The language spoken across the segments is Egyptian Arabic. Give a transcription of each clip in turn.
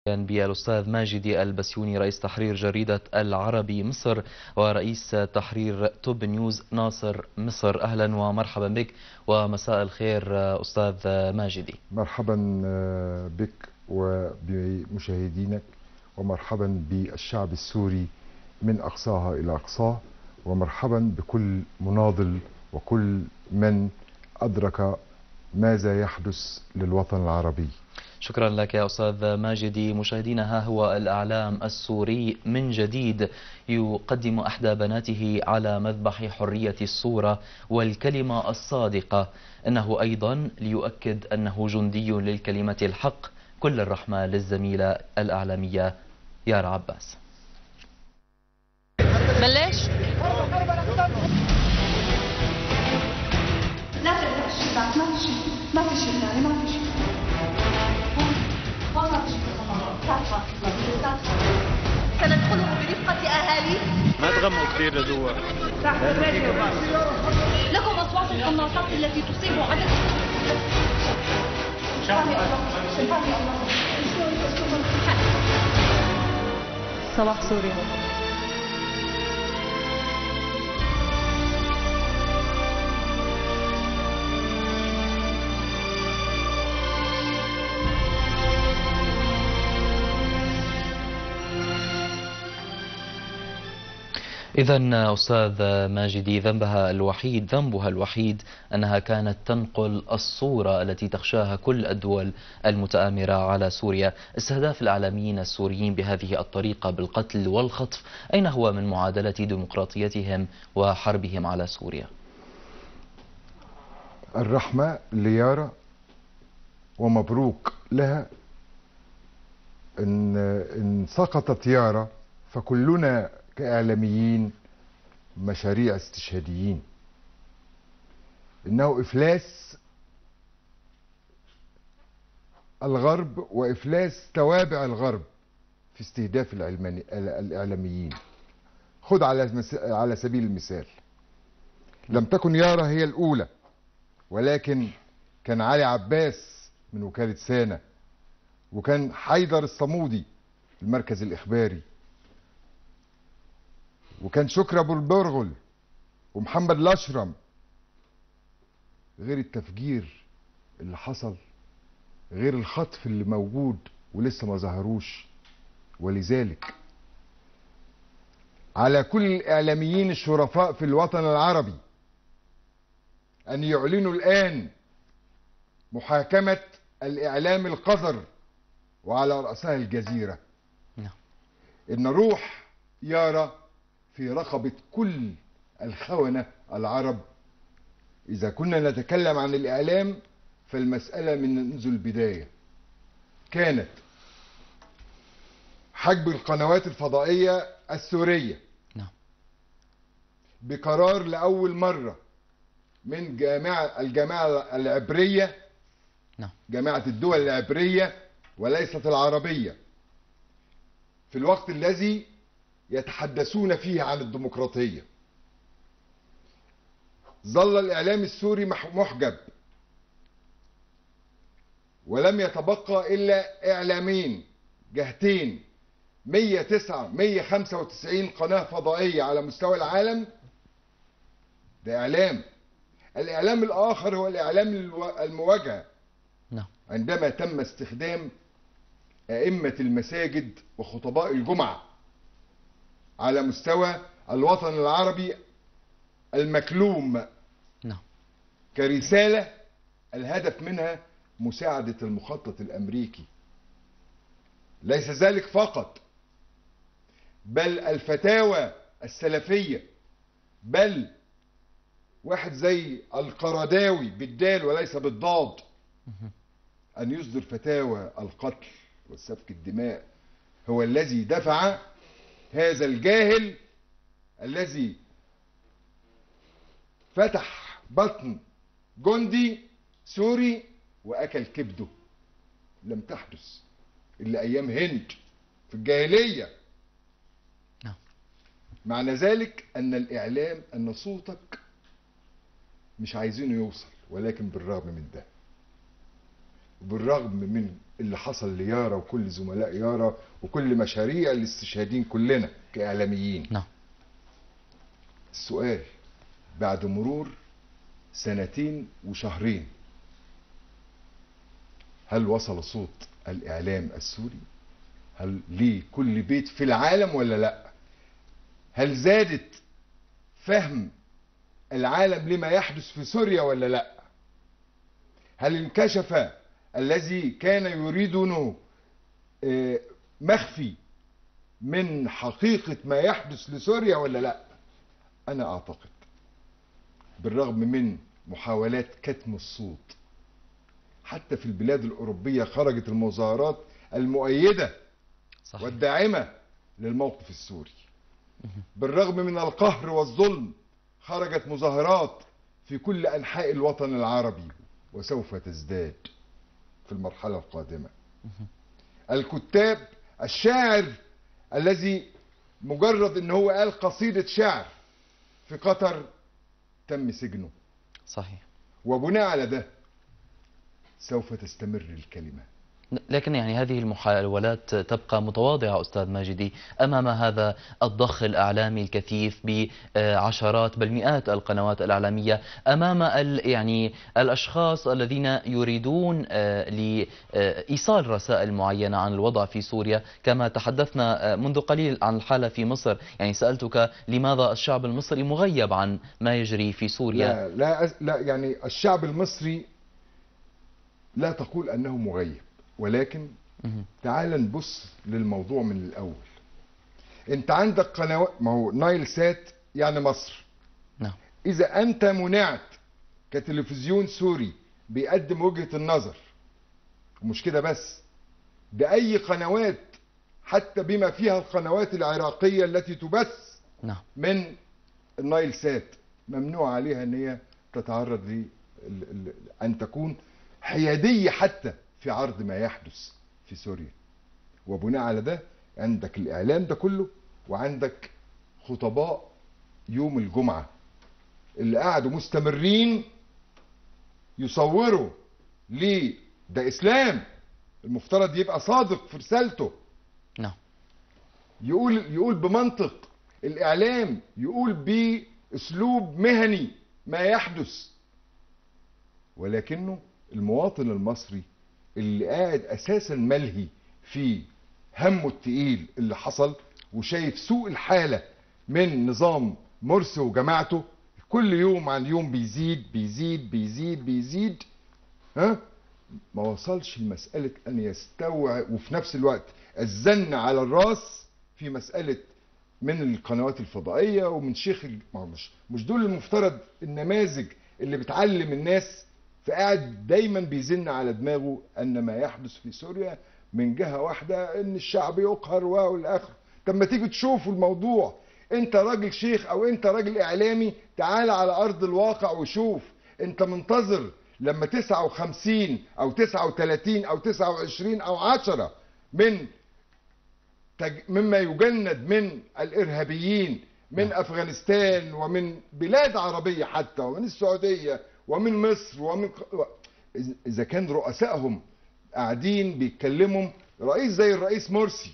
كان بالأستاذ ماجدي البسيوني رئيس تحرير جريدة العربي مصر ورئيس تحرير توب نيوز ناصر مصر أهلا ومرحبا بك ومساء الخير أستاذ ماجدي مرحبا بك وبمشاهدينك ومرحبا بالشعب السوري من أقصاها إلى أقصاه ومرحبا بكل مناضل وكل من أدرك ماذا يحدث للوطن العربي شكرا لك يا أستاذ ماجدي مشاهدينا ها هو الأعلام السوري من جديد يقدم أحدى بناته على مذبح حرية الصورة والكلمة الصادقة إنه أيضا ليؤكد أنه جندي للكلمة الحق كل الرحمة للزميلة الأعلامية يارا عباس بلش لا تقلقش بعد ما في شيء ما في شيء ثاني ما في شيء هون ما في شيء سندخله برفقة أهالي ما تغموا كثير لجوا لكم أصوات القناصات التي تصيب عدد صباح سوريا إذا أستاذ ماجدي ذنبها الوحيد ذنبها الوحيد أنها كانت تنقل الصورة التي تخشاها كل الدول المتآمرة على سوريا استهداف الإعلاميين السوريين بهذه الطريقة بالقتل والخطف أين هو من معادلة ديمقراطيتهم وحربهم على سوريا الرحمة ليارا ومبروك لها إن, إن سقطت يارا فكلنا كإعلاميين مشاريع استشهاديين إنه إفلاس الغرب وإفلاس توابع الغرب في استهداف العلماني الإعلاميين خذ على على سبيل المثال لم تكن يارا هي الأولى ولكن كان علي عباس من وكالة سانا وكان حيدر الصمودي المركز الإخباري وكان شكري ابو البرغل ومحمد الاشرم غير التفجير اللي حصل غير الخطف اللي موجود ولسه ما ظهروش ولذلك على كل الاعلاميين الشرفاء في الوطن العربي ان يعلنوا الان محاكمه الاعلام القذر وعلى راسها الجزيره ان روح يارا في رقبة كل الخونة العرب إذا كنا نتكلم عن الإعلام فالمسألة منذ البداية كانت حجب القنوات الفضائية السورية نعم. بقرار لأول مرة من جامعة الجامعة العبرية نعم. جامعة الدول العبرية وليست العربية في الوقت الذي يتحدثون فيه عن الديمقراطية ظل الإعلام السوري محجب ولم يتبقى إلا إعلامين جهتين 109 195 قناة فضائية على مستوى العالم ده إعلام الإعلام الآخر هو الإعلام المواجهة نعم. عندما تم استخدام أئمة المساجد وخطباء الجمعة على مستوى الوطن العربي المكلوم نعم. كرسالة الهدف منها مساعدة المخطط الأمريكي ليس ذلك فقط بل الفتاوى السلفية بل واحد زي القرداوي بالدال وليس بالضاد أن يصدر فتاوى القتل والسفك الدماء هو الذي دفع هذا الجاهل الذي فتح بطن جندي سوري واكل كبده لم تحدث الا ايام هند في الجاهليه نعم. معنى ذلك ان الاعلام ان صوتك مش عايزينه يوصل ولكن بالرغم من ده وبالرغم من اللي حصل ليارا وكل زملاء يارا وكل مشاريع الاستشهادين كلنا كإعلاميين نعم السؤال بعد مرور سنتين وشهرين هل وصل صوت الإعلام السوري هل لكل بيت في العالم ولا لا هل زادت فهم العالم لما يحدث في سوريا ولا لا هل انكشف الذي كان يريدونه آه، مخفي من حقيقة ما يحدث لسوريا ولا لا أنا أعتقد بالرغم من محاولات كتم الصوت حتى في البلاد الأوروبية خرجت المظاهرات المؤيدة صحيح والداعمة للموقف السوري بالرغم من القهر والظلم خرجت مظاهرات في كل أنحاء الوطن العربي وسوف تزداد في المرحلة القادمة الكتاب الشاعر الذي مجرد ان هو قال قصيدة شعر في قطر تم سجنه صحيح وبناء على ده سوف تستمر الكلمة لكن يعني هذه المحاولات تبقى متواضعة أستاذ ماجدي أمام هذا الضخ الإعلامي الكثيف بعشرات بل مئات القنوات الإعلامية أمام ال يعني الأشخاص الذين يريدون آه، لإيصال رسائل معينة عن الوضع في سوريا كما تحدثنا آه، منذ قليل عن الحالة في مصر يعني سألتك لماذا الشعب المصري مغيب عن ما يجري في سوريا لا لا أس- لا يعني الشعب المصري لا تقول انه مغيب ولكن مهم. تعال نبص للموضوع من الاول انت عندك قنوات ما هو نايل سات يعني مصر نعم اذا انت منعت كتلفزيون سوري بيقدم وجهة النظر ومش كده بس ده اي قنوات حتى بما فيها القنوات العراقية التي تبث نعم من النايل سات ممنوع عليها ان هي تتعرض ل ال- ال- ان تكون حياديه حتى في عرض ما يحدث في سوريا وبناء على ده عندك الاعلام ده كله وعندك خطباء يوم الجمعه اللي قعدوا مستمرين يصوروا ليه ده اسلام المفترض يبقى صادق في رسالته نعم يقول يقول بمنطق الاعلام يقول باسلوب مهني ما يحدث ولكنه المواطن المصري اللي قاعد اساسا ملهي في همه التقيل اللي حصل وشايف سوء الحاله من نظام مرسي وجماعته كل يوم عن يوم بيزيد بيزيد بيزيد بيزيد ها ما وصلش لمسألة أن يستوعب وفي نفس الوقت الزن على الراس في مسألة من القنوات الفضائية ومن شيخ الج- ما هو مش مش دول المفترض النماذج اللي بتعلم الناس فقاعد دايما بيزن على دماغه أن ما يحدث في سوريا من جهة واحدة أن الشعب يقهر والآخر طب ما تيجي تشوفوا الموضوع انت راجل شيخ او انت راجل اعلامي تعال على ارض الواقع وشوف انت منتظر لما 59 او 39 او 29 او 10 من تج... مما يجند من الارهابيين من افغانستان ومن بلاد عربيه حتى ومن السعوديه ومن مصر ومن ق- إذ- اذا كان رؤسائهم قاعدين بيتكلموا رئيس زي الرئيس مرسي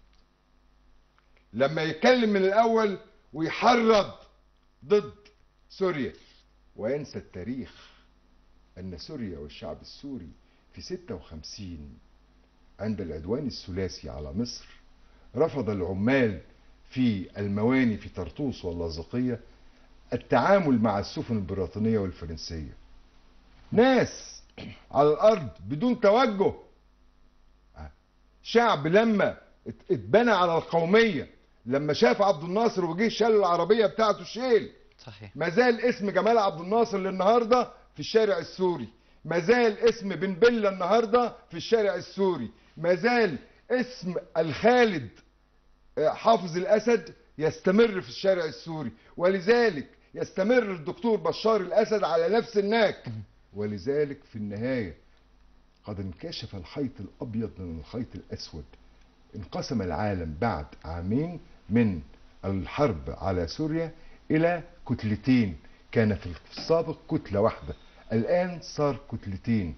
لما يتكلم من الاول ويحرض ضد سوريا وينسى التاريخ ان سوريا والشعب السوري في 56 عند العدوان الثلاثي على مصر رفض العمال في المواني في طرطوس واللاذقية التعامل مع السفن البريطانية والفرنسية ناس على الأرض بدون توجه شعب لما ات- اتبنى على القومية لما شاف عبد الناصر وجه شال العربية بتاعته شيل صحيح ما زال اسم جمال عبد الناصر للنهارده في الشارع السوري ما زال اسم بن بلة النهارده في الشارع السوري ما زال اسم الخالد آه، حافظ الاسد يستمر في الشارع السوري ولذلك يستمر الدكتور بشار الاسد على نفس الناك ولذلك في النهايه قد انكشف الخيط الابيض من الخيط الاسود انقسم العالم بعد عامين من الحرب على سوريا الى كتلتين كان في السابق كتله واحده الان صار كتلتين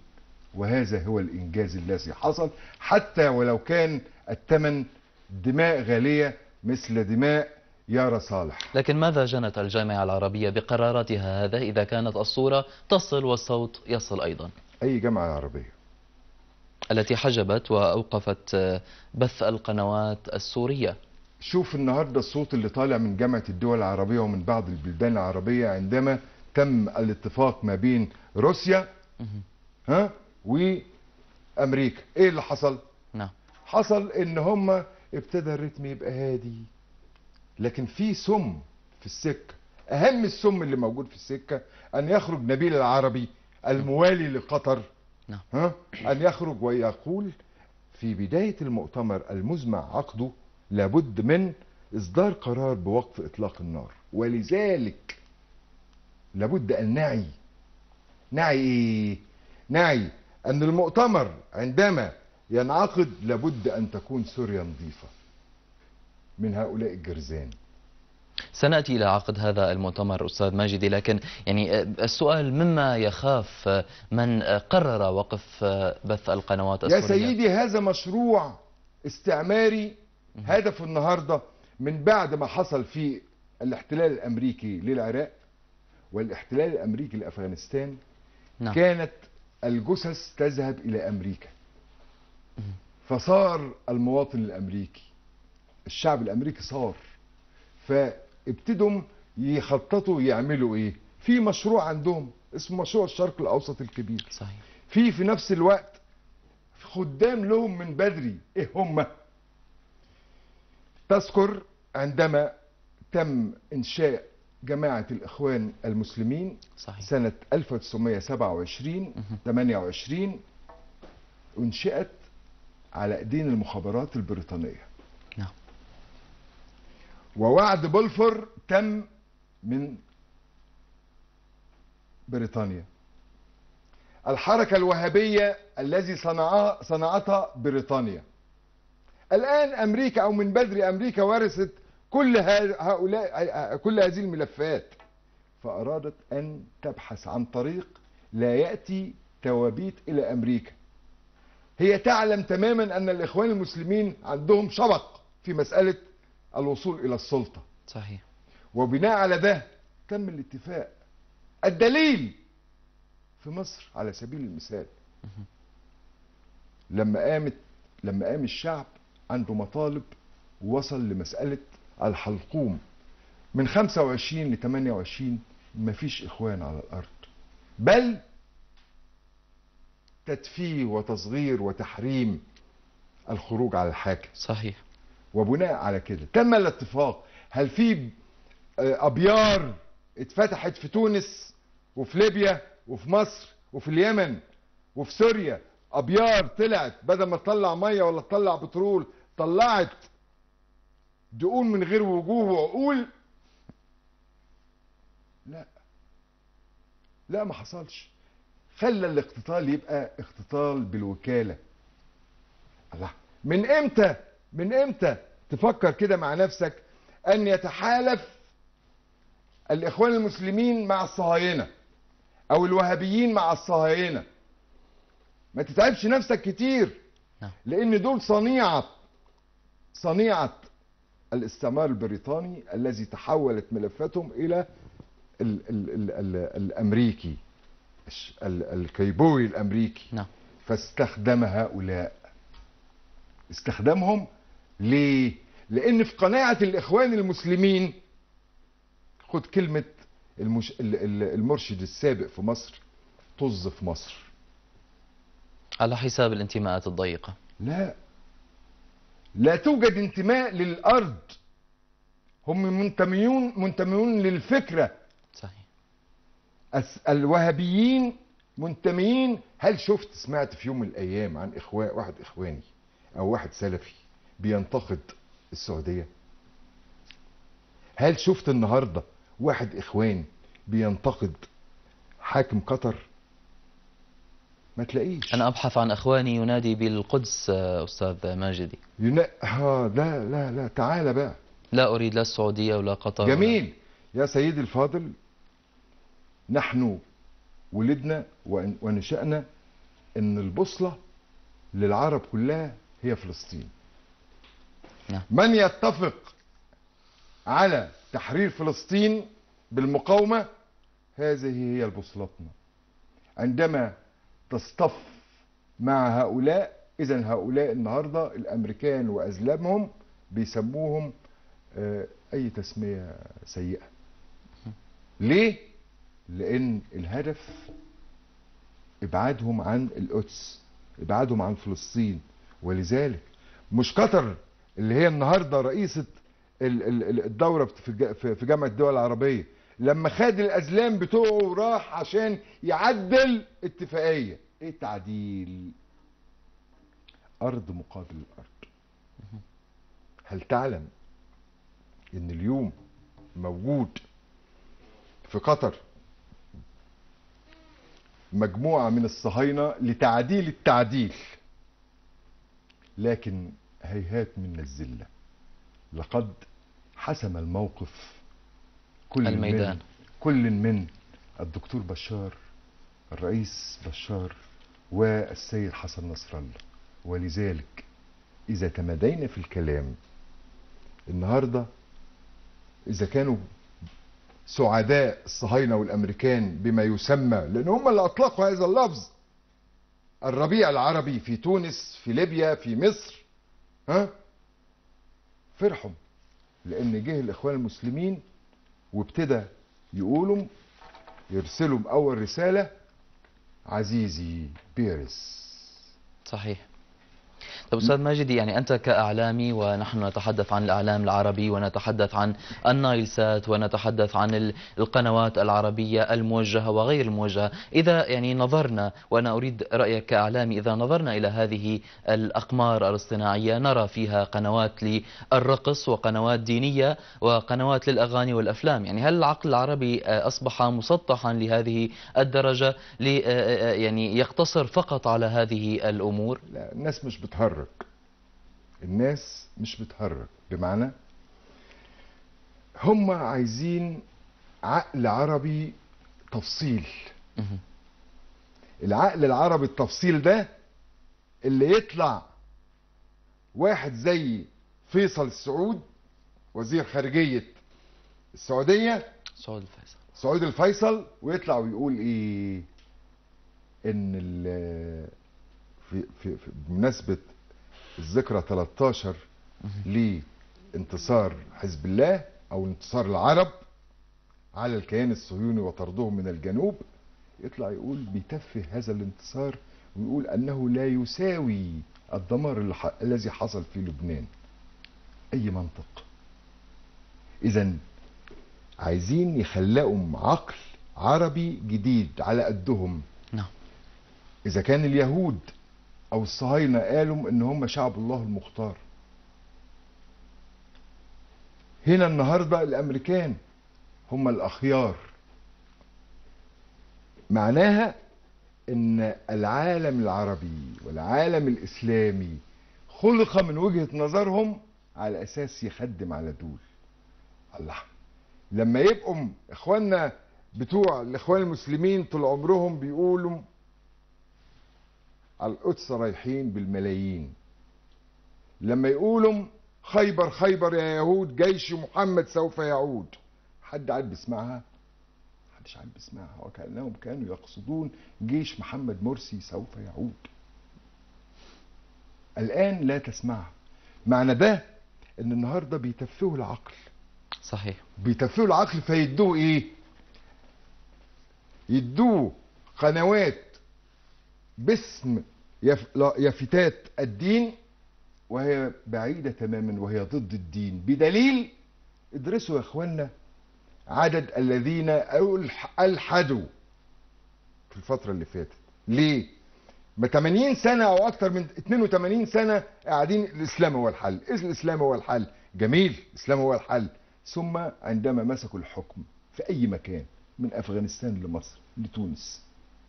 وهذا هو الإنجاز الذي حصل حتى ولو كان الثمن دماء غالية مثل دماء يارا صالح لكن ماذا جنت الجامعة العربية بقراراتها هذا إذا كانت الصورة تصل والصوت يصل أيضا أي جامعة عربية التي حجبت وأوقفت آه، بث القنوات السورية شوف النهاردة الصوت اللي طالع من جامعة الدول العربية ومن بعض البلدان العربية عندما تم الاتفاق ما بين روسيا ها وأمريكا ايه اللي حصل نعم حصل ان هم ابتدى الريتم يبقى هادي لكن في سم في السكة اهم السم اللي موجود في السكة ان يخرج نبيل العربي الموالي لقطر نعم. ها ان يخرج ويقول في بداية المؤتمر المزمع عقده لابد من اصدار قرار بوقف اطلاق النار ولذلك لابد ان نعي نعي ايه نعي ان المؤتمر عندما ينعقد لابد ان تكون سوريا نظيفة من هؤلاء الجرذان سنأتي إلى عقد هذا المؤتمر أستاذ ماجدي لكن يعني آه، السؤال مما يخاف آه، من آه، قرر وقف آه، بث القنوات يا السورية سيدي هذا مشروع استعماري هدفه النهارده من بعد ما حصل في الاحتلال الامريكي للعراق والاحتلال الامريكي لافغانستان نعم. كانت الجثث تذهب الى امريكا فصار المواطن الامريكي الشعب الامريكي صار فابتدوا يخططوا يعملوا ايه في مشروع عندهم اسمه مشروع الشرق الاوسط الكبير صحيح في في نفس الوقت خدام لهم من بدري ايه هم تذكر عندما تم انشاء جماعة الاخوان المسلمين صحيح سنة 1927 28 انشئت على ايدين المخابرات البريطانية نعم ووعد بولفور تم من بريطانيا الحركة الوهابية الذي صنعها صنعتها بريطانيا الآن أمريكا أو من بدري أمريكا ورثت كل ها- هؤلاء كل هذه الملفات فأرادت أن تبحث عن طريق لا يأتي توابيت إلى أمريكا هي تعلم تماما أن الإخوان المسلمين عندهم شبق في مسألة الوصول إلى السلطة صحيح وبناء على ده تم الاتفاق الدليل في مصر على سبيل المثال لما قامت لما قام الشعب عنده مطالب ووصل لمسألة الحلقوم من 25 ل 28 مفيش إخوان على الأرض بل تدفيه وتصغير وتحريم الخروج على الحاكم صحيح وبناء على كده تم الاتفاق هل في آه، ابيار اتفتحت في تونس وفي ليبيا وفي مصر وفي اليمن وفي سوريا ابيار طلعت بدل ما تطلع ميه ولا تطلع بترول طلعت دقون من غير وجوه وعقول لا لا ما حصلش خلى الاقتتال يبقى اقتتال بالوكاله الله من امتى من امتى تفكر كده مع نفسك ان يتحالف الاخوان المسلمين مع الصهاينه او الوهابيين مع الصهاينه ما تتعبش نفسك كتير نعم. لان دول صنيعه صنيعه الاستعمار البريطاني الذي تحولت ملفاتهم الى ال ال ال ال الامريكي الش- ال- الكيبوي الامريكي نعم فاستخدم هؤلاء استخدمهم ليه لان في قناعة الاخوان المسلمين خد كلمة المش... ال- ال- المرشد السابق في مصر طز في مصر على حساب الانتماءات الضيقة لا لا توجد انتماء للارض هم منتميون منتميون للفكره صحيح الس- الوهابيين منتميين هل شفت سمعت في يوم من الايام عن اخوان واحد اخواني او واحد سلفي بينتقد السعوديه هل شفت النهارده واحد اخواني بينتقد حاكم قطر ما تلاقيش أنا أبحث عن أخواني ينادي بالقدس آه، أستاذ ماجدي ينا... ها لا لا لا تعالى بقى لا أريد لا السعودية ولا قطر ولا- جميل يا سيدي الفاضل نحن ولدنا وان- ونشأنا ان البوصله للعرب كلها هي فلسطين نعم. من يتفق على تحرير فلسطين بالمقاومه هذه هي بوصلتنا عندما تصطف مع هؤلاء اذا هؤلاء النهارده الامريكان وازلامهم بيسموهم آه، اي تسميه سيئه ليه لان الهدف ابعادهم عن القدس ابعادهم عن فلسطين ولذلك مش قطر اللي هي النهارده رئيسه ال- ال- ال- الدوره في الج- في في جامعه الدول العربيه لما خد الازلام بتوعه وراح عشان يعدل اتفاقيه ايه تعديل ارض مقابل الارض هل تعلم ان اليوم موجود في قطر مجموعة من الصهاينة لتعديل التعديل لكن هيهات من الذلة لقد حسم الموقف كل الميدان. من كل من الدكتور بشار الرئيس بشار والسيد حسن نصر الله ولذلك إذا تمادينا في الكلام النهارده إذا كانوا سعداء الصهاينة والأمريكان بما يسمى لأن هم اللي أطلقوا هذا اللفظ الربيع العربي في تونس في ليبيا في مصر ها فرحوا لأن جه الإخوان المسلمين وابتدى يقولوا يرسلوا بأول رسالة عزيزي بيرس صحيح طب استاذ ماجد يعني انت كاعلامي ونحن نتحدث عن الاعلام العربي ونتحدث عن النايل سات ونتحدث عن ال- القنوات العربيه الموجهه وغير الموجهه، اذا يعني نظرنا وانا اريد رايك كاعلامي اذا نظرنا الى هذه الاقمار الاصطناعيه نرى فيها قنوات للرقص وقنوات دينيه وقنوات للاغاني والافلام، يعني هل العقل العربي آه، اصبح مسطحا لهذه الدرجه ل آه، آه، يعني يقتصر فقط على هذه الامور؟ لا الناس مش بتهرج الناس مش بتهرج بمعنى هم عايزين عقل عربي تفصيل مهم. العقل العربي التفصيل ده اللي يطلع واحد زي فيصل السعود وزير خارجية السعودية سعود الفيصل سعود الفيصل ويطلع ويقول ايه ان ال- في, في, في بمناسبة الذكرى 13 لانتصار حزب الله او انتصار العرب على الكيان الصهيوني وطردهم من الجنوب يطلع يقول بيتفه هذا الانتصار ويقول انه لا يساوي الدمار اللي ح... الذي حصل في لبنان اي منطق اذا عايزين يخلقوا عقل عربي جديد على قدهم نعم اذا كان اليهود او الصهاينه قالوا ان هم شعب الله المختار هنا النهارده الامريكان هم الاخيار معناها ان العالم العربي والعالم الاسلامي خلق من وجهه نظرهم على اساس يخدم على دول الله لما يبقوا اخواننا بتوع الاخوان المسلمين طول عمرهم بيقولوا على القدس رايحين بالملايين لما يقولوا خيبر خيبر يا يهود جيش محمد سوف يعود حد عاد بيسمعها محدش عاد بيسمعها وكأنهم كانوا يقصدون جيش محمد مرسي سوف يعود الآن لا تسمعها معنى ده ان النهارده بيتفهوا العقل صحيح بيتفهوا العقل فيدوه ايه يدوه قنوات باسم يف... لا- يفتات الدين وهي بعيدة تماما وهي ضد الدين بدليل ادرسوا يا اخوانا عدد الذين ألح- ألحدوا في الفترة اللي فاتت ليه؟ ما 80 سنة أو أكثر من 82 سنة قاعدين الإسلام هو الحل، إيه الإسلام هو الحل؟ جميل، الإسلام هو الحل، ثم عندما مسكوا الحكم في أي مكان من أفغانستان لمصر لتونس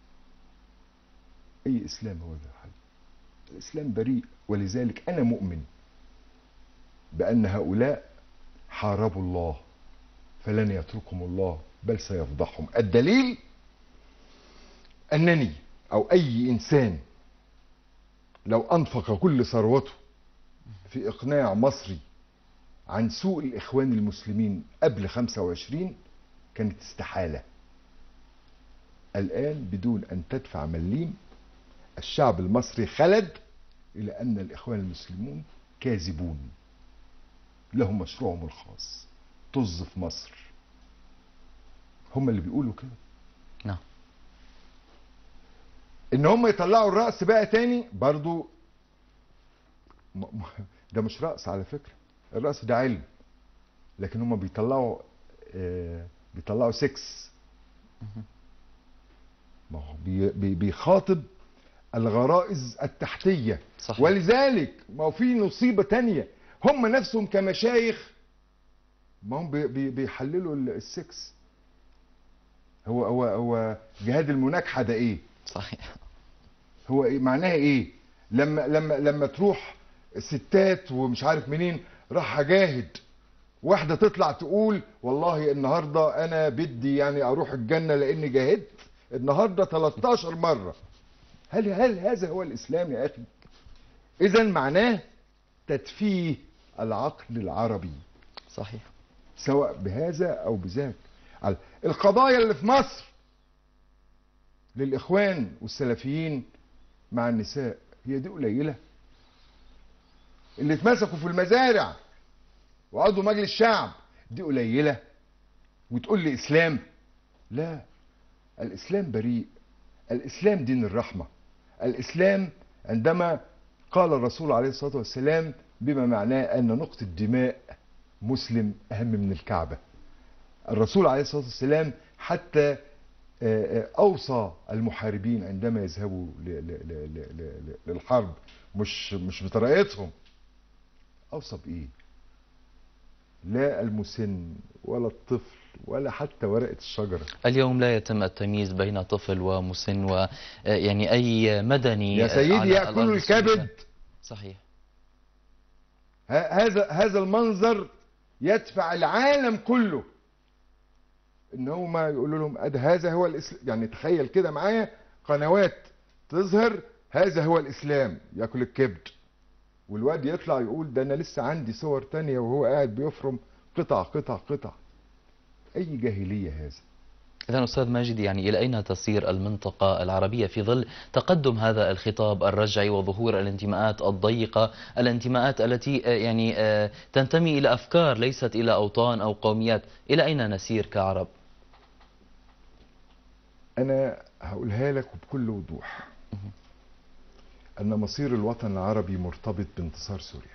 أي إسلام هو الحل؟ الإسلام بريء ولذلك أنا مؤمن بأن هؤلاء حاربوا الله فلن يتركهم الله بل سيفضحهم الدليل أنني أو أي إنسان لو انفق كل ثروته في اقناع مصري عن سوء الاخوان المسلمين قبل 25 كانت استحاله الان بدون ان تدفع مليم الشعب المصري خلد الى ان الاخوان المسلمون كاذبون لهم مشروعهم الخاص طز في مصر هم اللي بيقولوا كده نعم ان هم يطلعوا الرأس بقى تاني برضو م- م- ده مش رأس على فكرة الرأس ده علم لكن هم بيطلعوا آه، بيطلعوا سكس ما هو بي- بي- بيخاطب الغرائز التحتية صحيح ولذلك ما هو في نصيبة تانية هم نفسهم كمشايخ ما هم بي- بي- بيحللوا ال- السكس هو هو هو جهاد المناكحة ده ايه؟ صحيح هو إيه معناها ايه لما لما لما تروح ستات ومش عارف منين راح اجاهد واحده تطلع تقول والله النهارده انا بدي يعني اروح الجنه لاني جاهدت النهارده 13 مره هل هل هذا هو الاسلام يا اخي اذا معناه تدفيه العقل العربي صحيح سواء بهذا او بذاك على- القضايا اللي في مصر للاخوان والسلفيين مع النساء هي دي قليله اللي اتمسكوا في المزارع وقعدوا مجلس الشعب دي قليله وتقول لي اسلام لا الاسلام بريء الاسلام دين الرحمه الاسلام عندما قال الرسول عليه الصلاه والسلام بما معناه ان نقطه دماء مسلم اهم من الكعبه الرسول عليه الصلاه والسلام حتى آه، آه، اوصى المحاربين عندما يذهبوا ل- ل- ل- ل- ل- للحرب مش مش بطريقتهم اوصى بايه لا المسن ولا الطفل ولا حتى ورقه الشجره اليوم لا يتم التمييز بين طفل ومسن ويعني أي مدني يا سيدي على ياكلوا الأرض الكبد السورية. صحيح ه- هذا هذا المنظر يدفع العالم كله ان هم يقولوا لهم أد هذا هو الاسلام يعني تخيل كده معايا قنوات تظهر هذا هو الاسلام ياكل الكبد والواد يطلع يقول ده انا لسه عندي صور تانية وهو قاعد بيفرم قطع قطع قطع اي جاهلية هذا إذا أستاذ ماجد يعني إلى أين تسير المنطقة العربية في ظل تقدم هذا الخطاب الرجعي وظهور الانتماءات الضيقة الانتماءات التي آه، يعني آه، تنتمي إلى أفكار ليست إلى أوطان أو قوميات إلى أين نسير كعرب انا هقولها لك وبكل وضوح ان مصير الوطن العربي مرتبط بانتصار سوريا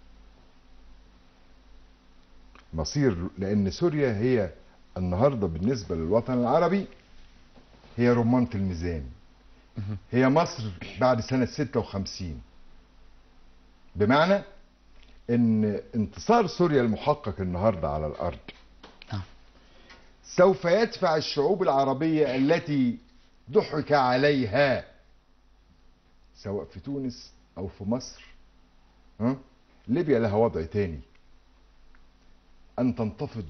مصير لان سوريا هي النهارده بالنسبه للوطن العربي هي رمانة الميزان هي مصر بعد سنة 56 بمعنى ان انتصار سوريا المحقق النهارده على الارض نعم. سوف يدفع الشعوب العربية التي ضحك عليها سواء في تونس او في مصر ها؟ ليبيا لها وضع تاني ان تنتفض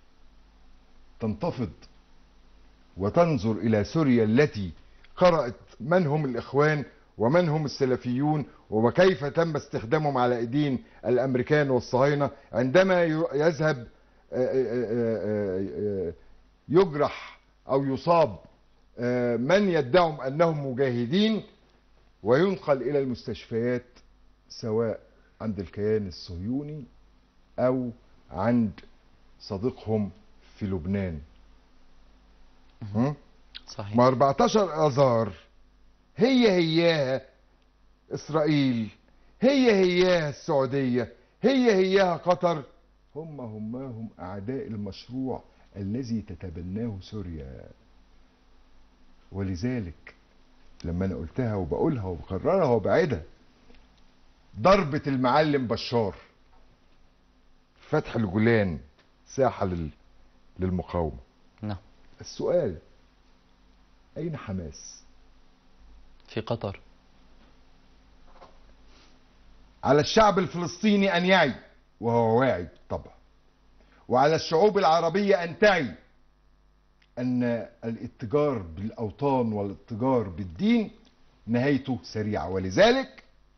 تنتفض وتنظر الى سوريا التي قرأت من هم الاخوان ومن هم السلفيون وكيف تم استخدامهم على ايدين الامريكان والصهاينه عندما ي- يذهب آه، آه، آه، آه، يجرح او يصاب آه، من يدعم انهم مجاهدين وينقل الى المستشفيات سواء عند الكيان الصهيوني او عند صديقهم في لبنان هم؟ صحيح ما 14 اذار هي هياها اسرائيل هي هياها السعوديه هي هياها قطر هم هماهم اعداء المشروع الذي تتبناه سوريا ولذلك لما انا قلتها وبقولها وبكررها وبعيدها ضربة المعلم بشار فتح الجولان ساحة لل... للمقاومة نعم السؤال أين حماس؟ في قطر على الشعب الفلسطيني أن يعي وهو واعي طبعا وعلى الشعوب العربية أن تعي أن الاتجار بالأوطان والاتجار بالدين نهايته سريعة ولذلك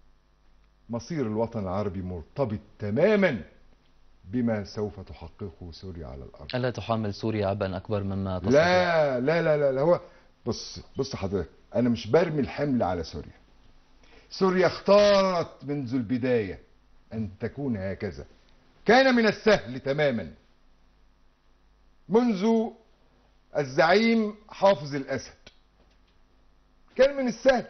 مصير الوطن العربي مرتبط تماما بما سوف تحققه سوريا على الارض ألا تحمل سوريا عبئا أكبر مما تصف لا لا لا لا, لا هو بص بص حضرتك انا مش برمي الحمل على سوريا سوريا اختارت منذ البدايه ان تكون هكذا كان من السهل تماما منذ الزعيم حافظ الاسد كان من السهل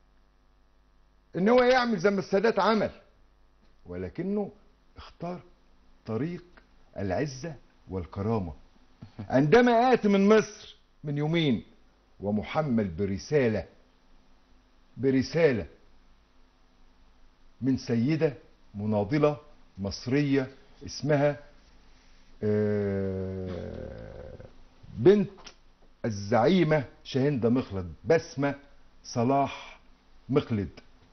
ان هو يعمل زي ما السادات عمل ولكنه اختار طريق العزه والكرامه عندما آتي من مصر من يومين ومحمل برسالة برسالة من سيدة مناضلة مصرية اسمها آه، بنت الزعيمة شاهندة مخلد بسمة صلاح مخلد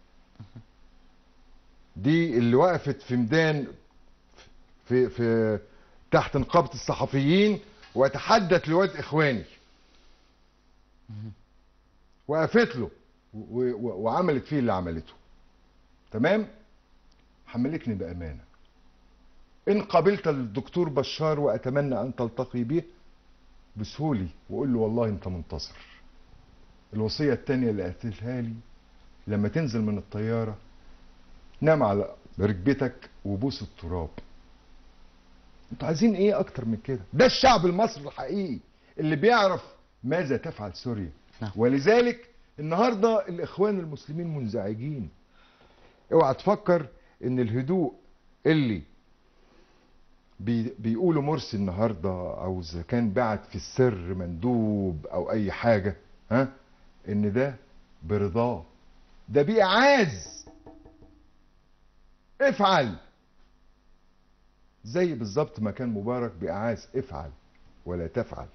دي اللي وقفت في ميدان في في تحت نقابة الصحفيين وتحدت لواد اخواني وقفت له و- و- وعملت فيه اللي عملته تمام حملتني بامانه ان قابلت الدكتور بشار واتمنى ان تلتقي به بسهولي وقول له والله انت منتصر الوصيه الثانيه اللي قالتها لي لما تنزل من الطياره نام على ركبتك وبوس التراب انتوا عايزين ايه اكتر من كده ده الشعب المصري الحقيقي اللي بيعرف ماذا تفعل سوريا نعم. ولذلك النهارده الاخوان المسلمين منزعجين اوعى تفكر ان الهدوء اللي بي بيقولوا مرسي النهارده او اذا كان بعت في السر مندوب او اي حاجه ها ان ده برضاه ده بإعاز افعل زي بالظبط ما كان مبارك بإعاز افعل ولا تفعل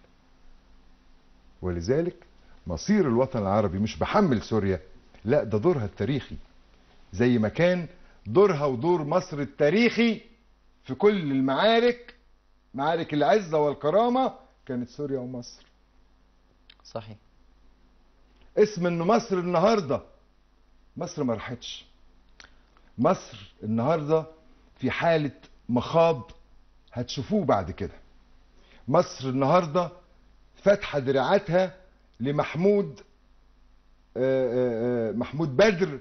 ولذلك مصير الوطن العربي مش بحمل سوريا لا ده دورها التاريخي زي ما كان دورها ودور مصر التاريخي في كل المعارك معارك العزة والكرامة كانت سوريا ومصر صحيح اسم ان مصر النهارده مصر ما راحتش مصر النهارده في حاله مخاض هتشوفوه بعد كده مصر النهارده فاتحه دراعاتها لمحمود آه، آه، آه، محمود بدر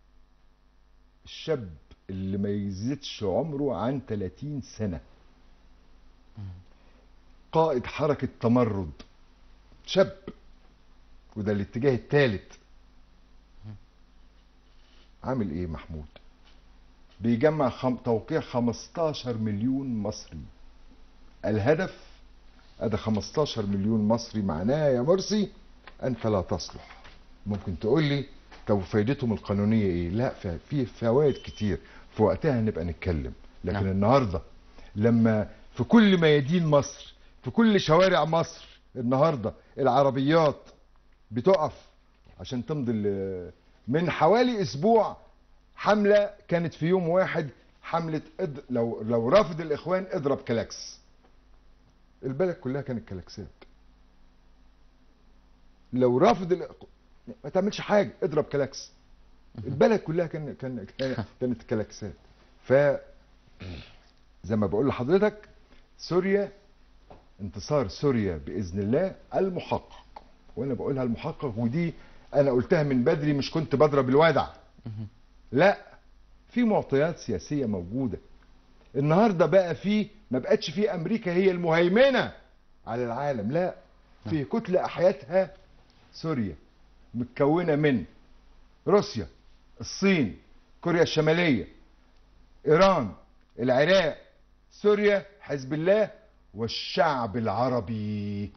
الشاب اللي ما يزيدش عمره عن 30 سنه قائد حركه تمرد شاب وده الاتجاه الثالث عامل ايه محمود بيجمع خم... توقيع 15 مليون مصري الهدف ادي 15 مليون مصري معناه يا مرسي انت لا تصلح ممكن تقول لي طب فايدتهم القانونيه ايه لا ف- في فوائد كتير في وقتها نبقى نتكلم لكن نعم. نعم. النهارده لما في كل ميادين مصر في كل شوارع مصر النهارده العربيات بتقف عشان تمضي ال- من حوالي اسبوع حمله كانت في يوم واحد حمله إد... لو لو رافض الاخوان اضرب كلاكس البلد كلها كانت كلاكسات لو رافض الإخ... ما تعملش حاجه اضرب كلاكس البلد كلها كان كان كان- كانت كلاكسات ف زي ما بقول لحضرتك سوريا انتصار سوريا باذن الله المحقق وانا بقولها المحقق ودي انا قلتها من بدري مش كنت بضرب الودع لا في معطيات سياسيه موجوده النهارده بقى في ما بقتش في امريكا هي المهيمنه على العالم لا في كتله احيتها سوريا متكونه من روسيا الصين كوريا الشماليه ايران العراق سوريا حزب الله والشعب العربي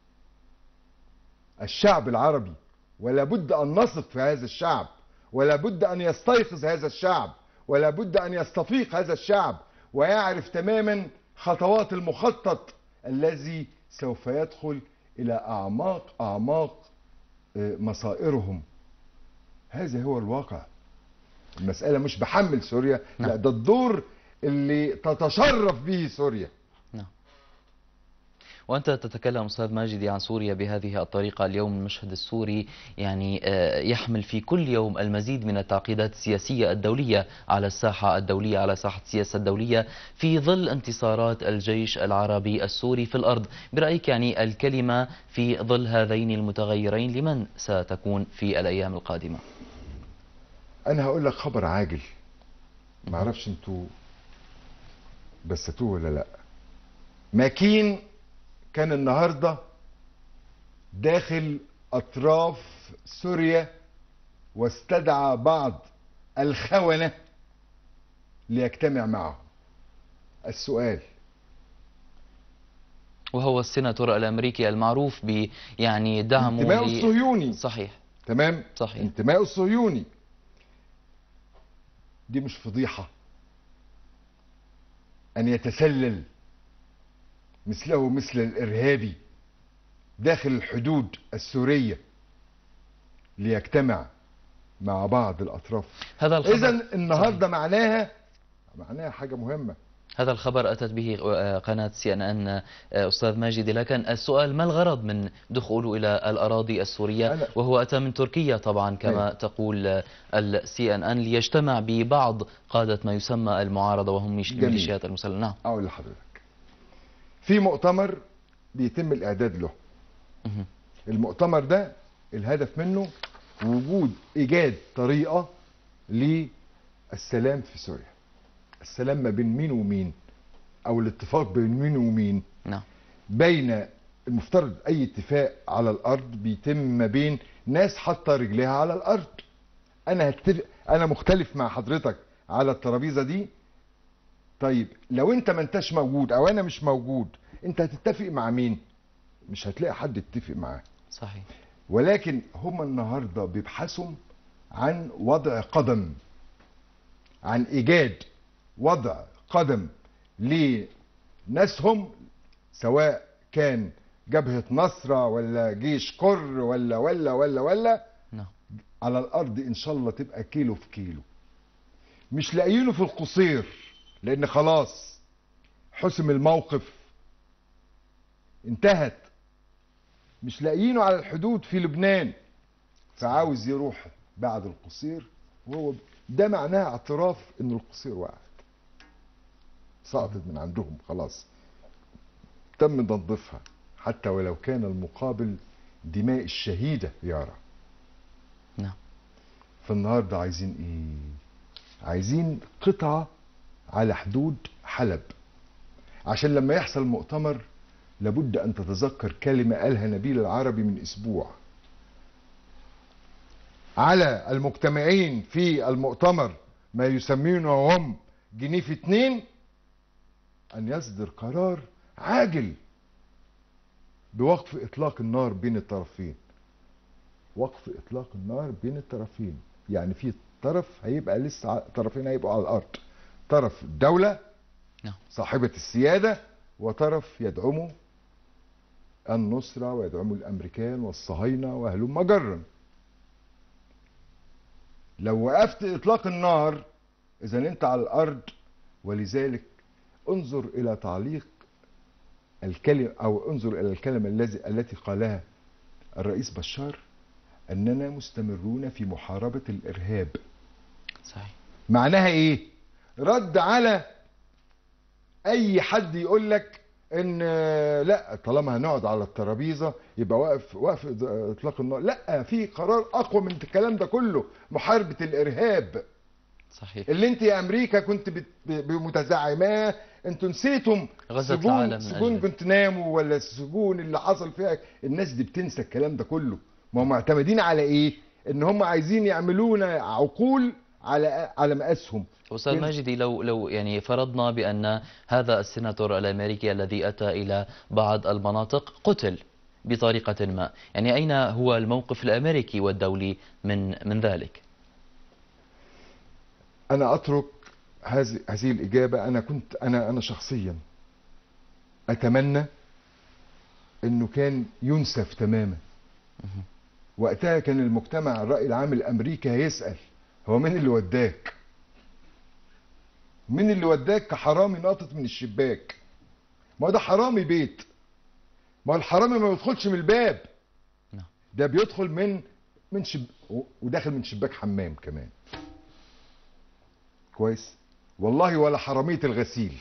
الشعب العربي ولا بد ان نثق في هذا الشعب ولا بد ان يستيقظ هذا الشعب ولا بد ان يستفيق هذا الشعب ويعرف تماما خطوات المخطط الذي سوف يدخل الى اعماق اعماق آه، مصائرهم هذا هو الواقع المسألة مش بحمل سوريا لا نعم. ده الدور اللي تتشرف به سوريا وأنت تتكلم أستاذ ماجدي عن سوريا بهذه الطريقة اليوم المشهد السوري يعني آه، يحمل في كل يوم المزيد من التعقيدات السياسية الدولية على الساحة الدولية على ساحة السياسة الدولية في ظل انتصارات الجيش العربي السوري في الأرض برأيك يعني الكلمة في ظل هذين المتغيرين لمن ستكون في الأيام القادمة انا هقول لك خبر عاجل ما اعرفش انتوا بستوه ولا لا ماكين كان النهارده داخل اطراف سوريا واستدعى بعض الخونة ليجتمع معه السؤال وهو السيناتور الأمريكي المعروف ب يعني دعمه انتمائه ل- الصهيوني صحيح تمام صحيح. انتمائه الصهيوني دي مش فضيحة أن يتسلل مثله مثل الإرهابي داخل الحدود السورية ليجتمع مع بعض الأطراف هذا الخبر إذا النهاردة معناها معناها حاجة مهمة هذا الخبر أتت به آه، قناة سي أن أن أستاذ ماجد لكن السؤال ما الغرض من دخوله إلى الأراضي السورية أنا- وهو أتى من تركيا طبعا كما أيوة. تقول السي أن أن ليجتمع ببعض قادة ما يسمى المعارضة وهم ميش- جميل. الميليشيات المسلحة نعم أقول لحضرتك في مؤتمر بيتم الإعداد له مهم. المؤتمر ده الهدف منه وجود ايجاد طريقه للسلام في سوريا السلام ما بين مين ومين او الاتفاق بين مين ومين نعم بين المفترض اي اتفاق على الارض بيتم ما بين ناس حاطه رجليها على الارض انا هتفق انا مختلف مع حضرتك على الترابيزه دي طيب لو انت ما انتش موجود او انا مش موجود انت هتتفق مع مين مش هتلاقي حد يتفق معاه صحيح ولكن هم النهارده بيبحثوا عن وضع قدم عن ايجاد وضع قدم لناسهم سواء كان جبهة نصرة ولا جيش قر ولا ولا ولا ولا نعم على الارض ان شاء الله تبقى كيلو في كيلو مش لاقيينه في القصير لان خلاص حسم الموقف انتهت مش لاقيينه على الحدود في لبنان فعاوز يروح بعد القصير وهو ده معناه اعتراف ان القصير وقعت سقطت من عندهم خلاص تم تنظيفها حتى ولو كان المقابل دماء الشهيدة يارا نعم فالنهارده عايزين ايه عايزين قطعة على حدود حلب عشان لما يحصل مؤتمر لابد ان تتذكر كلمة قالها نبيل العربي من اسبوع على المجتمعين في المؤتمر ما يسمونه هم جنيف اتنين ان يصدر قرار عاجل بوقف اطلاق النار بين الطرفين وقف اطلاق النار بين الطرفين يعني في طرف هيبقى لسه ع- طرفين هيبقوا على الارض طرف الدولة نعم. صاحبة السيادة وطرف يدعمه النصرة ويدعمه الامريكان والصهاينة وهلم جرا لو وقفت اطلاق النار اذا انت على الارض ولذلك انظر الى تعليق الكلمة او انظر الى الكلمة الذي التي قالها الرئيس بشار اننا مستمرون في محاربة الارهاب صحيح معناها ايه رد على اي حد يقول لك ان لا طالما هنقعد على الترابيزه يبقى واقف واقف اطلاق النار لا في قرار اقوى من الكلام ده كله محاربه الارهاب صحيح اللي انت يا امريكا كنت بت- ب- بمتزعماه انتوا نسيتم غزت سجون العالم من سجون أجله. جنتنامو ولا السجون اللي حصل فيها الناس دي بتنسى الكلام ده كله ما هم معتمدين على ايه ان هم عايزين يعملونا عقول على على مقاسهم أستاذ فين- ماجدي لو لو يعني فرضنا بأن هذا السيناتور الأمريكي الذي أتى إلى بعض المناطق قتل بطريقة ما يعني أين هو الموقف الأمريكي والدولي من من ذلك انا اترك هذه هذه الاجابه انا كنت انا انا شخصيا اتمنى انه كان ينسف تماما وقتها كان المجتمع الراي العام الامريكي هيسال هو مين اللي وداك مين اللي وداك كحرامي ناطط من الشباك ما هو ده حرامي بيت ما هو الحرامي ما بيدخلش من الباب نعم. ده بيدخل من من شب... و- وداخل من شباك حمام كمان كويس والله ولا حرامية الغسيل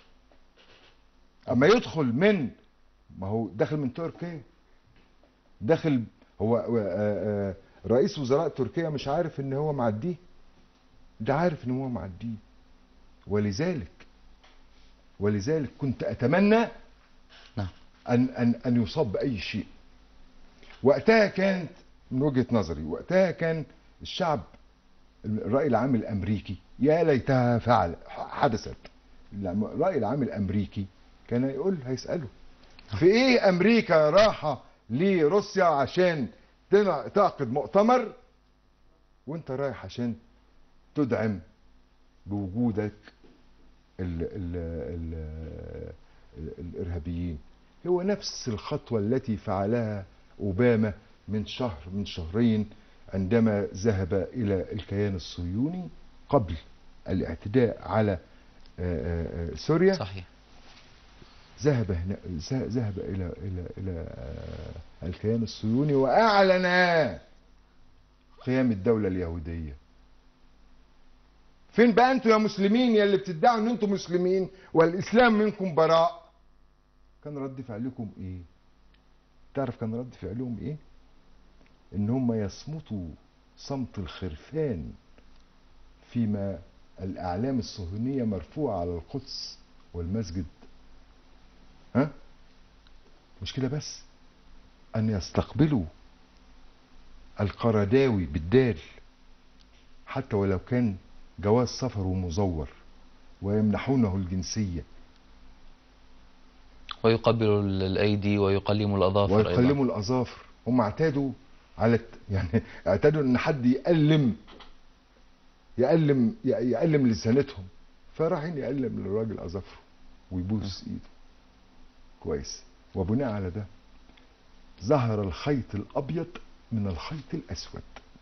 اما يدخل من ما هو داخل من تركيا داخل هو آه، آه، رئيس وزراء تركيا مش عارف ان هو معديه ده عارف ان هو معديه ولذلك ولذلك كنت اتمنى نعم. ان ان ان يصاب باي شيء وقتها كانت من وجهه نظري وقتها كان الشعب الراي العام الامريكي يا ليتها فعل حدثت الراي العام الامريكي كان يقول هيساله في ايه امريكا راحه لروسيا عشان تنع- تعقد مؤتمر وانت رايح عشان تدعم بوجودك ال ال ال ال الارهابيين هو نفس الخطوه التي فعلها اوباما من شهر من شهرين عندما ذهب الى الكيان الصهيوني قبل الاعتداء على آه، آه، آه، سوريا صحيح ذهب هنا ذه- ذهب الى الى الى آه، الكيان الصهيوني واعلن قيام الدوله اليهوديه فين بقى انتوا يا مسلمين يا اللي بتدعوا ان انتوا مسلمين والاسلام منكم براء كان رد فعلكم ايه تعرف كان رد فعلهم ايه ان هم يصمتوا صمت الخرفان فيما الاعلام الصهيونيه مرفوعه على القدس والمسجد ها مش كده بس ان يستقبلوا القرداوي بالدال حتى ولو كان جواز سفر ومزور ويمنحونه الجنسيه ويقبل ال- الأيدي ويقلم الأظافر أيضا ويقلموا الاظافر هم اعتادوا على الت- يعني اعتادوا ان حد يألم يألم ي- يألم لسانتهم فرايحين يألم للراجل اظافره ويبوس ايده كويس وبناء على ده ظهر الخيط الابيض من الخيط الاسود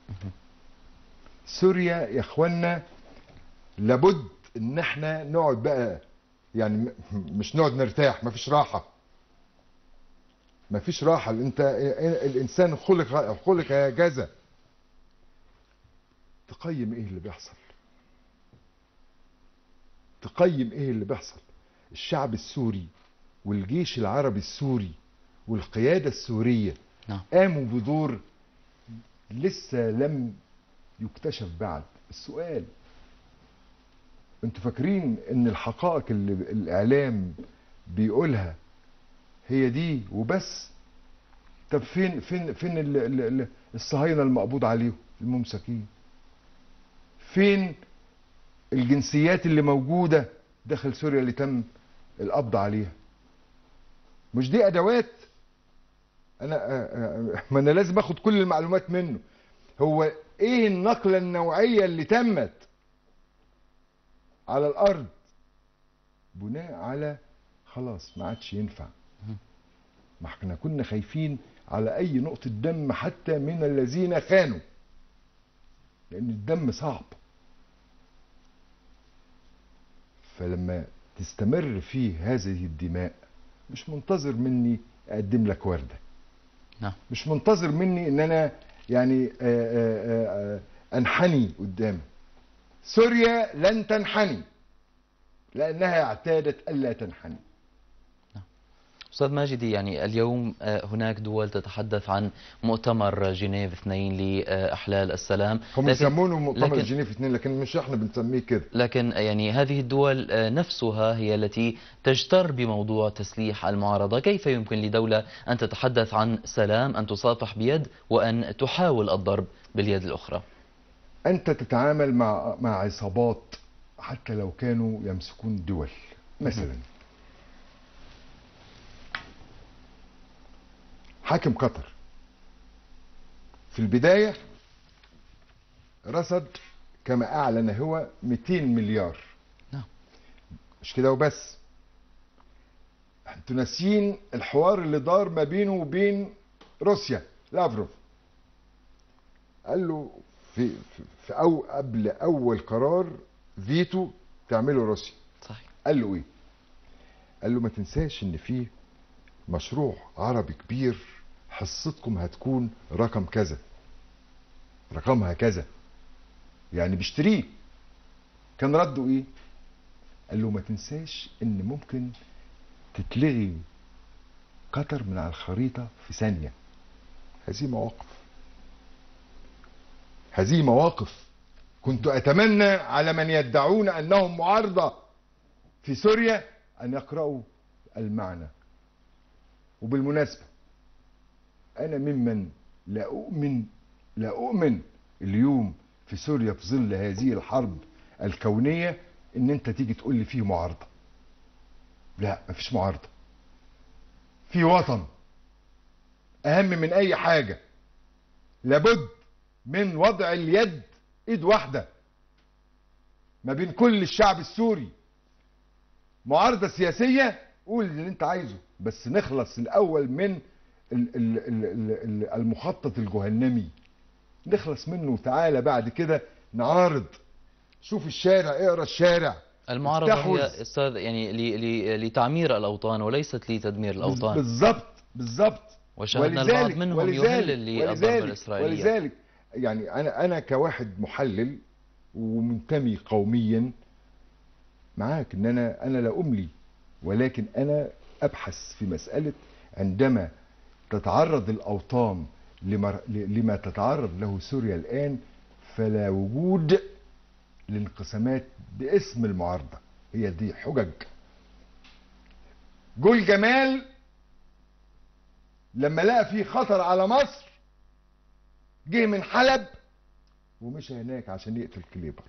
سوريا يا اخوانا لابد ان احنا نقعد بقى يعني م- مش نقعد نرتاح مفيش راحه مفيش راحه انت الانسان خلق خلق هكذا تقيم ايه اللي بيحصل تقيم ايه اللي بيحصل الشعب السوري والجيش العربي السوري والقياده السوريه نعم. قاموا بدور لسه لم يكتشف بعد السؤال انتوا فاكرين ان الحقائق اللي الاعلام بيقولها هي دي وبس طب فين فين فين ال- ال- ال- الصهاينه المقبوض عليهم الممسكين فين الجنسيات اللي موجوده داخل سوريا اللي تم القبض عليها مش دي ادوات انا آه، آه، ما انا لازم اخد كل المعلومات منه هو ايه النقله النوعيه اللي تمت على الارض بناء على خلاص ما عادش ينفع ما احنا كنا خايفين على اي نقطه دم حتى من الذين خانوا لان الدم صعب فلما تستمر فيه هذه الدماء مش منتظر مني اقدم لك ورده نعم. مش منتظر مني ان انا يعني آه، آه، آه، انحني قدامه سوريا لن تنحني لانها اعتادت الا تنحني أستاذ ماجدي يعني اليوم آه، هناك دول تتحدث عن مؤتمر جنيف اثنين لإحلال السلام هم لكن- يسمونه مؤتمر لكن- جنيف اثنين لكن مش احنا بنسميه كده لكن يعني هذه الدول آه، نفسها هي التي تجتر بموضوع تسليح المعارضة كيف يمكن لدولة أن تتحدث عن سلام أن تصافح بيد وأن تحاول الضرب باليد الأخرى انت تتعامل مع مع عصابات حتى لو كانوا يمسكون دول مثلا حاكم قطر في البداية رصد كما أعلن هو 200 مليار نعم. مش كده وبس انتوا ناسيين الحوار اللي دار ما بينه وبين روسيا لافروف قال له في في, في أو قبل أول قرار فيتو تعمله روسيا صحيح قال له ايه قال له ما تنساش ان في مشروع عربي كبير حصتكم هتكون رقم كذا رقمها كذا يعني بيشتريه كان رده ايه قال له ما تنساش ان ممكن تتلغي قطر من على الخريطة في ثانية هذه مواقف هذه مواقف كنت أتمنى على من يدعون أنهم معارضة في سوريا أن يقرأوا المعنى وبالمناسبة أنا ممن لا أؤمن لا أؤمن اليوم في سوريا في ظل هذه الحرب الكونية إن أنت تيجي تقول لي فيه معارضة لا مفيش معارضة في وطن أهم من أي حاجة لابد من وضع اليد إيد واحدة ما بين كل الشعب السوري معارضة سياسية قول اللي انت عايزه بس نخلص الاول من ال- ال- ال- ال- ال- المخطط الجهنمي نخلص منه وتعالى بعد كده نعارض شوف الشارع اقرا الشارع المعارضة استحوذ. هي أستاذ يعني ل- ل- لتعمير الأوطان وليست لتدمير الأوطان بالظبط بالظبط وشاهدنا البعض منهم يهلل للضربة ولذلك الإسرائيلية ولذلك يعني انا انا كواحد محلل ومنتمي قوميا معاك ان انا انا لا املي ولكن انا ابحث في مساله عندما تتعرض الاوطان لمر... ل- لما تتعرض له سوريا الان فلا وجود لانقسامات باسم المعارضه هي دي حجج جول جمال لما لقى في خطر على مصر جه من حلب ومشى هناك عشان يقتل كليبر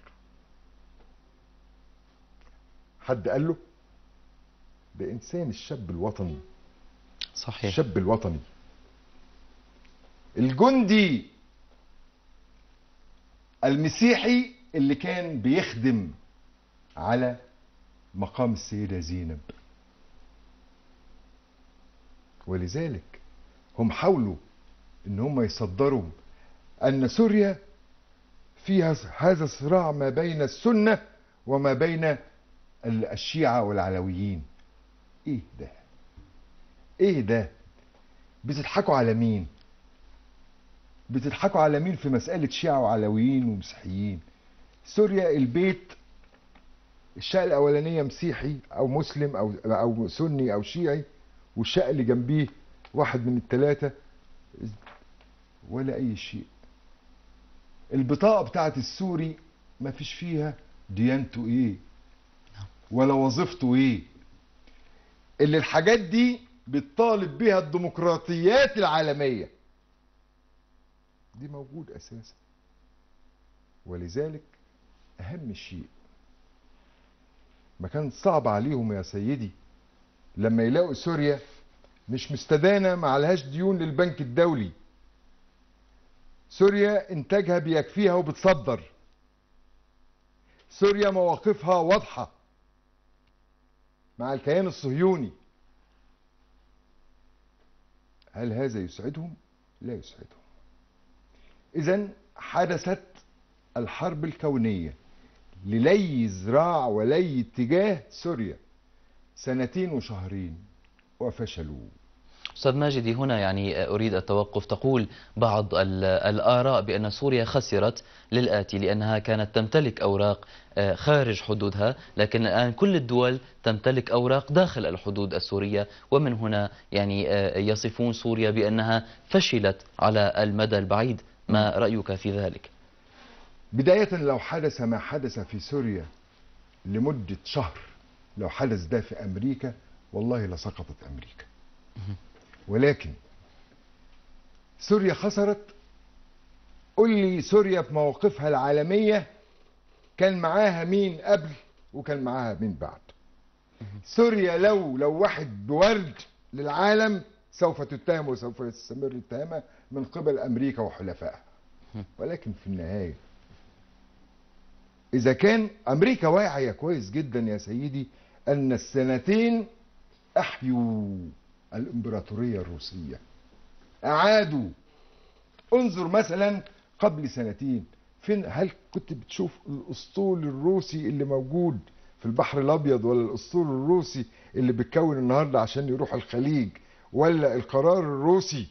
حد قال له ده انسان الشاب الوطني صحيح الشاب الوطني الجندي المسيحي اللي كان بيخدم على مقام السيدة زينب ولذلك هم حاولوا ان هم يصدروا ان سوريا فيها هذا الصراع ما بين السنة وما بين ال- الشيعة والعلويين ايه ده ايه ده بتضحكوا على مين بتضحكوا على مين في مسألة شيعة وعلويين ومسيحيين سوريا البيت الشقة الأولانية مسيحي أو مسلم أو أو سني أو شيعي والشقة اللي جنبيه واحد من الثلاثة ولا أي شيء البطاقة بتاعت السوري ما فيش فيها ديانته إيه ولا وظيفته إيه اللي الحاجات دي بتطالب بها الديمقراطيات العالمية دي موجود أساسا ولذلك أهم شيء ما كان صعب عليهم يا سيدي لما يلاقوا سوريا مش مستدانة ما عليهاش ديون للبنك الدولي سوريا انتاجها بيكفيها وبتصدر سوريا مواقفها واضحة مع الكيان الصهيوني هل هذا يسعدهم؟ لا يسعدهم إذا حدثت الحرب الكونية للي ذراع ولي اتجاه سوريا سنتين وشهرين وفشلوا أستاذ ماجدي هنا يعني أريد التوقف تقول بعض ال- الآراء بأن سوريا خسرت للآتي لأنها كانت تمتلك أوراق آه، خارج حدودها لكن الآن كل الدول تمتلك أوراق داخل الحدود السورية ومن هنا يعني آه، يصفون سوريا بأنها فشلت على المدى البعيد ما رأيك في ذلك؟ بداية لو حدث ما حدث في سوريا لمدة شهر لو حدث ده في أمريكا والله لسقطت أمريكا ولكن سوريا خسرت قل لي سوريا في مواقفها العالمية كان معاها مين قبل وكان معاها مين بعد سوريا لو لو واحد بورد للعالم سوف تتهم وسوف يستمر اتهامها من قبل أمريكا وحلفائها ولكن في النهاية إذا كان أمريكا واعية كويس جدا يا سيدي أن السنتين أحيوا الإمبراطورية الروسية أعادوا انظر مثلا قبل سنتين فين هل كنت بتشوف الأسطول الروسي اللي موجود في البحر الأبيض ولا الأسطول الروسي اللي بيتكون النهاردة عشان يروح الخليج ولا القرار الروسي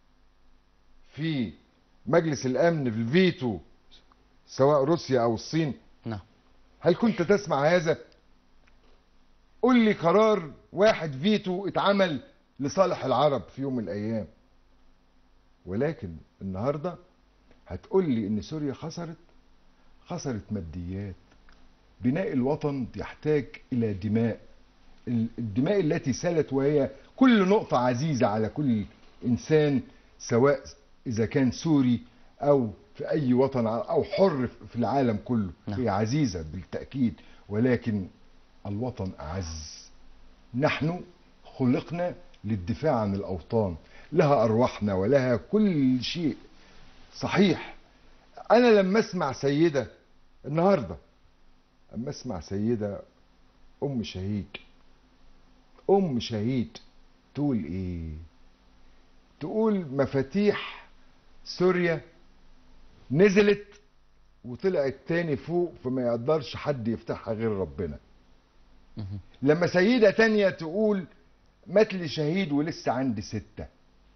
في مجلس الامن في الفيتو سواء روسيا او الصين نعم هل كنت تسمع هذا قل لي قرار واحد فيتو اتعمل لصالح العرب في يوم من الايام ولكن النهارده هتقول لي ان سوريا خسرت خسرت ماديات بناء الوطن يحتاج الى دماء ال- الدماء التي سالت وهي كل نقطة عزيزة على كل إنسان سواء إذا كان سوري أو في أي وطن ع- أو حر في العالم كله نعم. هي عزيزة بالتأكيد ولكن الوطن أعز نحن خلقنا للدفاع عن الأوطان لها أرواحنا ولها كل شيء صحيح أنا لما أسمع سيدة النهاردة أما أسمع سيدة أم شهيد أم شهيد تقول إيه تقول مفاتيح سوريا نزلت وطلعت تاني فوق فما يقدرش حد يفتحها غير ربنا مهم. لما سيدة تانية تقول مات لي شهيد ولسه عندي ستة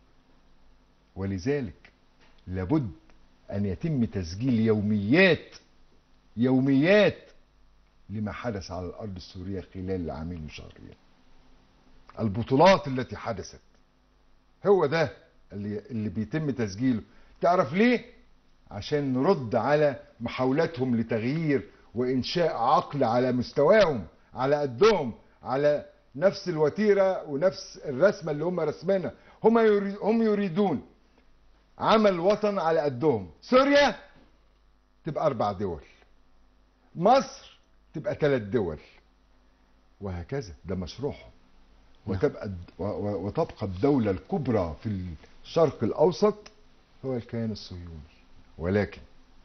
ولذلك لابد أن يتم تسجيل يوميات يوميات لما حدث على الأرض السورية خلال العامين وشهرين البطولات التي حدثت هو ده اللي, اللي بيتم تسجيله تعرف ليه عشان نرد على محاولاتهم لتغيير وإنشاء عقل على مستواهم على قدهم على نفس الوتيرة ونفس الرسمة اللي هم رسمينها هم يريد هم يريدون عمل وطن على قدهم سوريا تبقى أربع دول مصر تبقى ثلاث دول وهكذا ده مشروعهم وتبقى الد- و- و- وتبقى الدولة الكبرى في الشرق الأوسط هو الكيان الصهيوني ولكن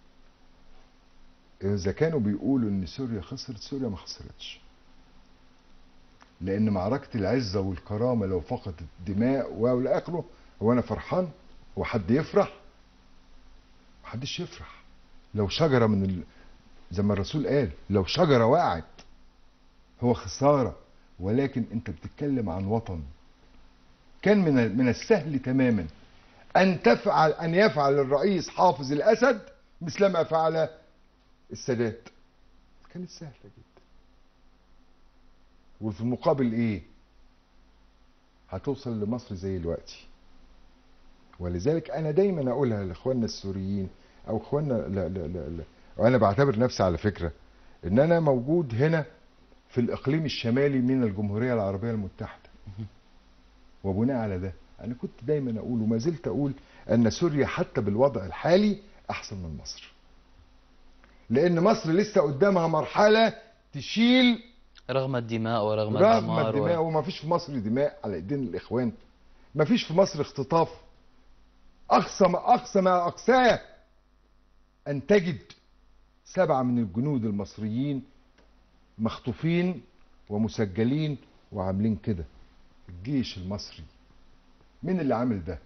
إذا كانوا بيقولوا إن سوريا خسرت سوريا ما خسرتش لأن معركة العزة والكرامة لو فقدت دماء وإلى آخره هو أنا فرحان هو حد يفرح محدش يفرح لو شجرة من ال... زي ما الرسول قال لو شجرة وقعت هو خسارة ولكن انت بتتكلم عن وطن كان من من السهل تماما ان تفعل ان يفعل الرئيس حافظ الاسد مثلما فعل السادات كانت سهله جدا وفي المقابل ايه هتوصل لمصر زي دلوقتي ولذلك انا دايما اقولها لاخواننا السوريين او اخواننا لا لا لا, لا. وانا بعتبر نفسي على فكره ان انا موجود هنا في الاقليم الشمالي من الجمهوريه العربيه المتحده وبناء على ده انا كنت دايما اقول وما زلت اقول ان سوريا حتى بالوضع الحالي احسن من مصر لان مصر لسه قدامها مرحله تشيل رغم الدماء ورغم رغم الدمار الدماء و... وما فيش في مصر دماء على ايدين الاخوان ما فيش في مصر اختطاف اقصى ما اقصى ما اقصاه ان تجد سبعه من الجنود المصريين مخطوفين ومسجلين وعاملين كده الجيش المصري مين اللي عامل ده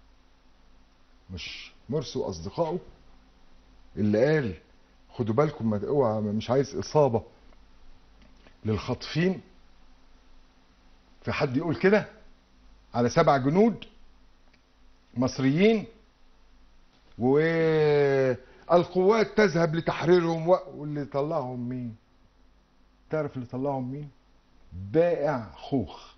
مش مرسي واصدقائه اللي قال خدوا بالكم ما اوعى مش عايز اصابه للخاطفين في حد يقول كده على سبع جنود مصريين والقوات تذهب لتحريرهم و- واللي طلعهم مين تعرف اللي طلعهم مين بائع خوخ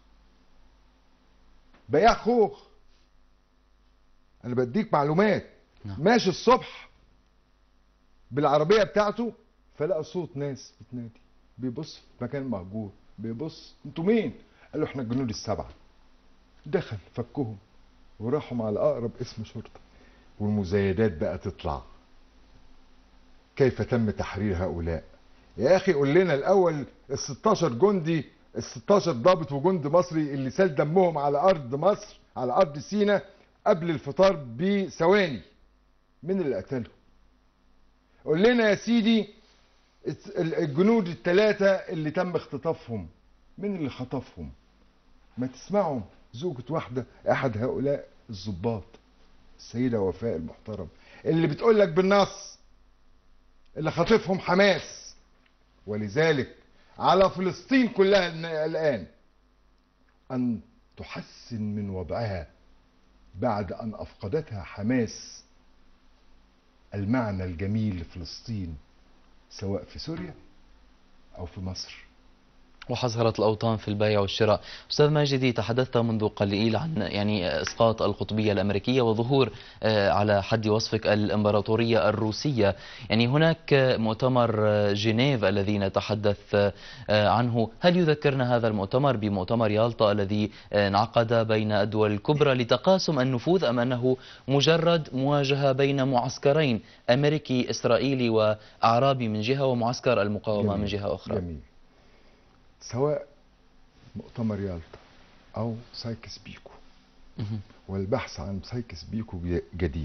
بائع خوخ انا بديك معلومات نعم. ماشي الصبح بالعربيه بتاعته فلقى صوت ناس بتنادي بيبص في مكان مهجور بيبص انتوا مين قالوا احنا الجنود السبعه دخل فكهم وراحوا على اقرب اسم شرطه والمزايدات بقى تطلع كيف تم تحرير هؤلاء يا اخي قول لنا الاول ال 16 جندي ال 16 ضابط وجندي مصري اللي سال دمهم على ارض مصر على ارض سيناء قبل الفطار بثواني مين اللي قتلهم قول لنا يا سيدي الت- ال- الجنود الثلاثة اللي تم اختطافهم مين اللي خطفهم ما تسمعوا زوجة واحدة أحد هؤلاء الضباط السيدة وفاء المحترم اللي بتقول لك بالنص اللي خاطفهم حماس ولذلك على فلسطين كلها الن- الآن أن تحسن من وضعها بعد أن أفقدتها حماس المعنى الجميل لفلسطين سواء في سوريا أو في مصر وحصلت الأوطان في البيع والشراء أستاذ ماجدي تحدثت منذ قليل عن يعني إسقاط القطبية الأمريكية وظهور آه، على حد وصفك الإمبراطورية الروسية يعني هناك مؤتمر آه، جنيف الذي نتحدث آه، عنه هل يذكرنا هذا المؤتمر بمؤتمر يالطا الذي آه، انعقد بين الدول الكبرى لتقاسم النفوذ أم أنه مجرد مواجهة بين معسكرين أمريكي إسرائيلي وأعرابي من جهة ومعسكر المقاومة من جهة أخرى جميل سواء مؤتمر يالطا أو سايكس بيكو مهم. والبحث عن سايكس بيكو ج- جديد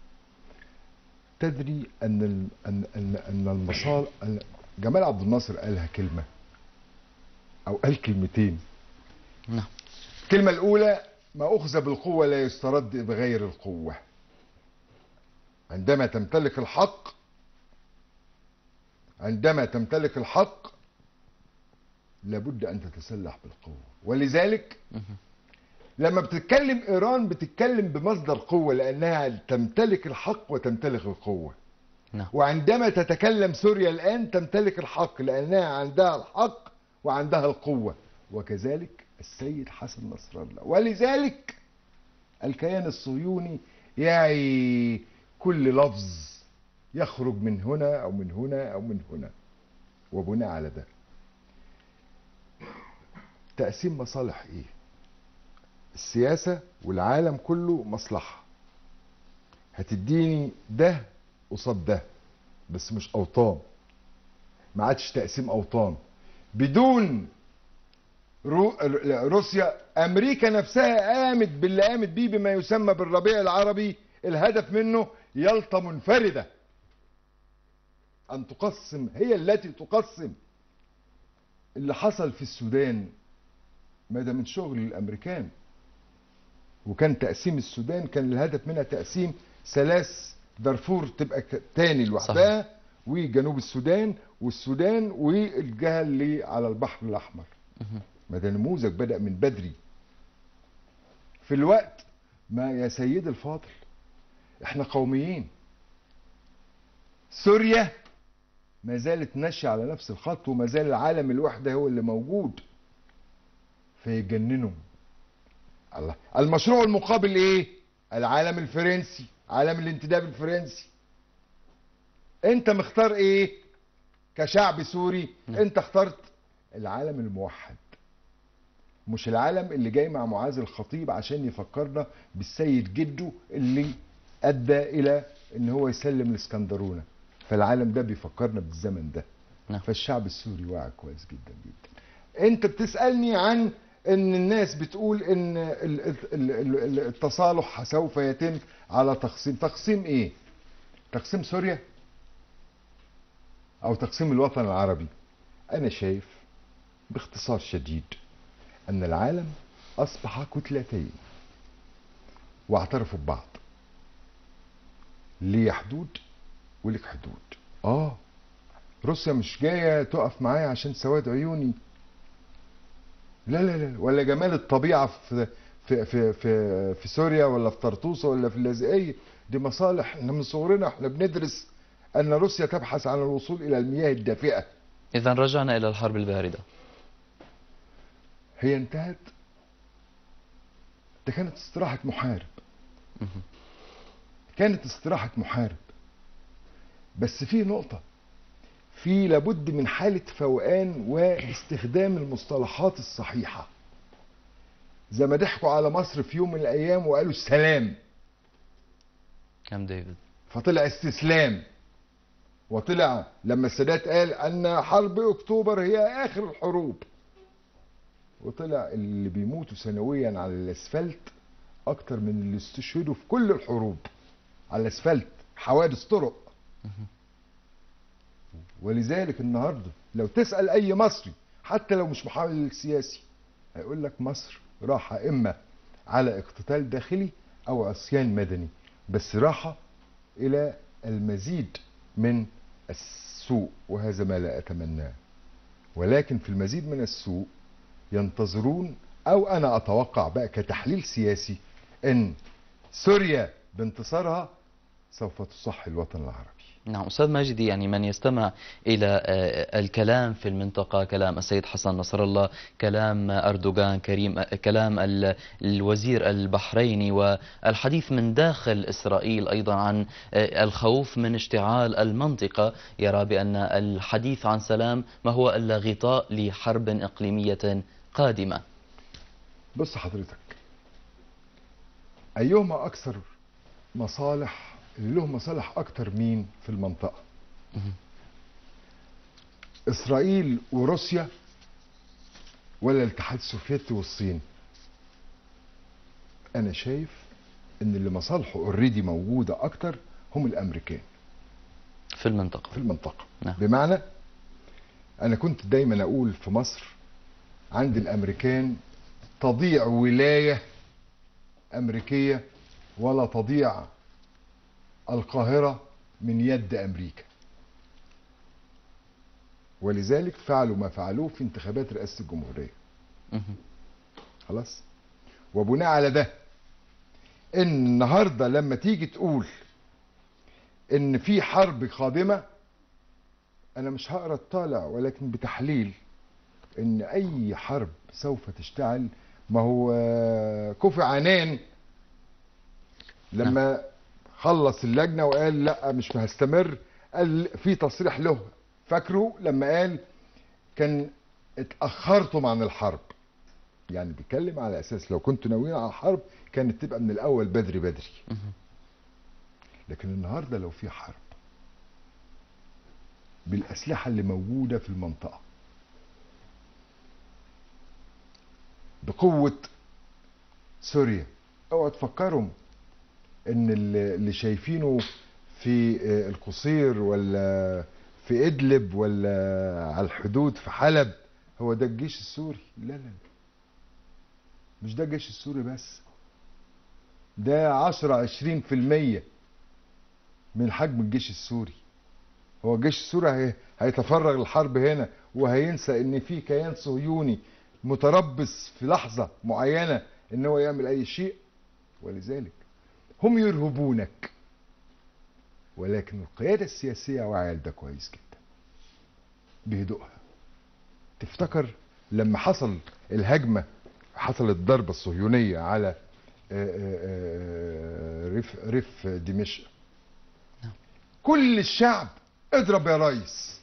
تدري أن ال- أن أن أن المصال أن جمال عبد الناصر قالها كلمة أو قال كلمتين نعم الكلمة الأولى ما أخذ بالقوة لا يسترد بغير القوة عندما تمتلك الحق عندما تمتلك الحق لابد أن تتسلح بالقوة ولذلك مهم. لما بتتكلم إيران بتتكلم بمصدر قوة لأنها تمتلك الحق وتمتلك القوة نعم وعندما تتكلم سوريا الآن تمتلك الحق لأنها عندها الحق وعندها القوة وكذلك السيد حسن نصر الله ولذلك الكيان الصهيوني يعي كل لفظ يخرج من هنا أو من هنا أو من هنا وبناء على ده تقسيم مصالح ايه السياسة والعالم كله مصلحة هتديني ده قصاد ده بس مش اوطان ما عادش تقسيم اوطان بدون رو... روسيا امريكا نفسها قامت باللي قامت بيه بما يسمى بالربيع العربي الهدف منه يلطى منفرده ان تقسم هي التي تقسم اللي حصل في السودان ما ده من شغل الامريكان وكان تقسيم السودان كان الهدف منها تقسيم ثلاث دارفور تبقى ك- تاني لوحدها وجنوب السودان والسودان والجهه اللي على البحر الاحمر مهم. ما ده نموذج بدا من بدري في الوقت ما يا سيد الفاضل احنا قوميين سوريا ما زالت ماشيه على نفس الخط وما زال العالم الوحده هو اللي موجود فيجننوا الله المشروع المقابل ايه العالم الفرنسي عالم الانتداب الفرنسي انت مختار ايه كشعب سوري انت اخترت العالم الموحد مش العالم اللي جاي مع معاذ الخطيب عشان يفكرنا بالسيد جده اللي ادى الى ان هو يسلم الاسكندرونه فالعالم ده بيفكرنا بالزمن ده نعم. فالشعب السوري واعي كويس جدا جدا انت بتسالني عن ان الناس بتقول ان ال- ال- ال- ال- التصالح سوف يتم على تقسيم تقسيم ايه تقسيم سوريا او تقسيم الوطن العربي انا شايف باختصار شديد ان العالم اصبح كتلتين واعترفوا ببعض ليه حدود ولك حدود اه روسيا مش جايه تقف معايا عشان سواد عيوني لا لا لا ولا جمال الطبيعه في في في في, في سوريا ولا في طرطوسه ولا في اللاذقيه دي مصالح احنا من صغرنا احنا بندرس ان روسيا تبحث عن الوصول الى المياه الدافئه إذا رجعنا إلى الحرب الباردة هي انتهت ده كانت استراحة محارب مهم. كانت استراحة محارب بس في نقطة في لابد من حالة فوقان واستخدام المصطلحات الصحيحة زي ما ضحكوا على مصر في يوم من الأيام وقالوا السلام كام ديفيد فطلع استسلام وطلع لما السادات قال ان حرب اكتوبر هي اخر الحروب وطلع اللي بيموتوا سنويا على الاسفلت اكتر من اللي استشهدوا في كل الحروب على الاسفلت حوادث طرق ولذلك النهارده لو تسال اي مصري حتى لو مش محلل سياسي هيقول لك مصر راحه اما على اقتتال داخلي او عصيان مدني بس راحه الى المزيد من السوء وهذا ما لا اتمناه ولكن في المزيد من السوء ينتظرون او انا اتوقع بقى كتحليل سياسي ان سوريا بانتصارها سوف تصحي الوطن العربي نعم أستاذ ماجدي يعني من يستمع إلى آه، الكلام في المنطقة كلام السيد حسن نصر الله كلام أردوغان كريم آه، كلام ال- الوزير البحريني والحديث من داخل إسرائيل أيضا عن آه، الخوف من اشتعال المنطقة يرى بأن الحديث عن سلام ما هو إلا غطاء لحرب إقليمية قادمة بص حضرتك ايهما اكثر مصالح اللي له مصالح اكتر مين في المنطقه اسرائيل وروسيا ولا الاتحاد السوفيتي والصين انا شايف ان اللي مصالحه اوريدي موجوده اكتر هم الامريكان في المنطقة في المنطقه نعم. بمعنى انا كنت دايما اقول في مصر عند الامريكان تضيع ولايه امريكيه ولا تضيع القاهره من يد امريكا ولذلك فعلوا ما فعلوه في انتخابات رئاسه الجمهوريه مهم. خلاص وبناء على ده ان النهارده لما تيجي تقول ان في حرب قادمه انا مش هقرا الطالع ولكن بتحليل ان اي حرب سوف تشتعل ما هو آه، كوفي عنان لما خلص اللجنه وقال لا مش هستمر قال في تصريح له فاكره لما قال كان اتاخرتم عن الحرب يعني بيتكلم على اساس لو كنتوا ناويين على الحرب كانت تبقى من الاول بدري بدري لكن النهارده لو في حرب بالاسلحه اللي موجوده في المنطقه بقوه سوريا اوعوا تفكروا ان اللي اللي شايفينه في آه، القصير ولا في ادلب ولا على الحدود في حلب هو ده الجيش السوري لا لا مش ده الجيش السوري بس ده 10 20 في المية من حجم الجيش السوري هو الجيش السوري هي... هيتفرغ للحرب هنا وهينسى ان في كيان صهيوني متربص في لحظة معينة ان هو يعمل اي شيء ولذلك هم يرهبونك ولكن القيادة السياسية واعية ده كويس جدا بهدوءها تفتكر لما حصل الهجمة حصلت الضربة الصهيونية على آه، آه، آه، ريف ريف دمشق كل الشعب اضرب يا ريس